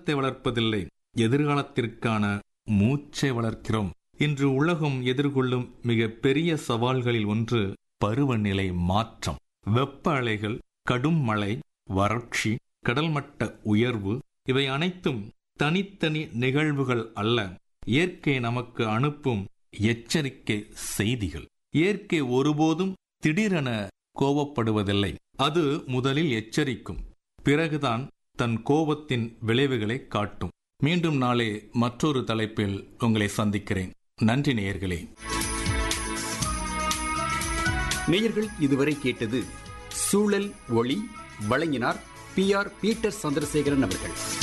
செல்வத்தை வளர்ப்பதில்லை எதிர்காலத்திற்கான மூச்சை வளர்க்கிறோம் இன்று உலகம் எதிர்கொள்ளும் மிக பெரிய சவால்களில் ஒன்று பருவநிலை மாற்றம் வெப்ப அலைகள் கடும் மழை வறட்சி கடல்மட்ட உயர்வு இவை அனைத்தும் தனித்தனி நிகழ்வுகள் அல்ல இயற்கை நமக்கு அனுப்பும் எச்சரிக்கை செய்திகள் இயற்கை ஒருபோதும் திடீரென கோபப்படுவதில்லை அது முதலில் எச்சரிக்கும் பிறகுதான் தன் கோபத்தின் விளைவுகளை காட்டும் மீண்டும் நாளே மற்றொரு தலைப்பில் உங்களை சந்திக்கிறேன் நன்றி நேயர்களே நேயர்கள் இதுவரை கேட்டது சூழல் ஒளி வழங்கினார் பி ஆர் பீட்டர் சந்திரசேகரன் அவர்கள்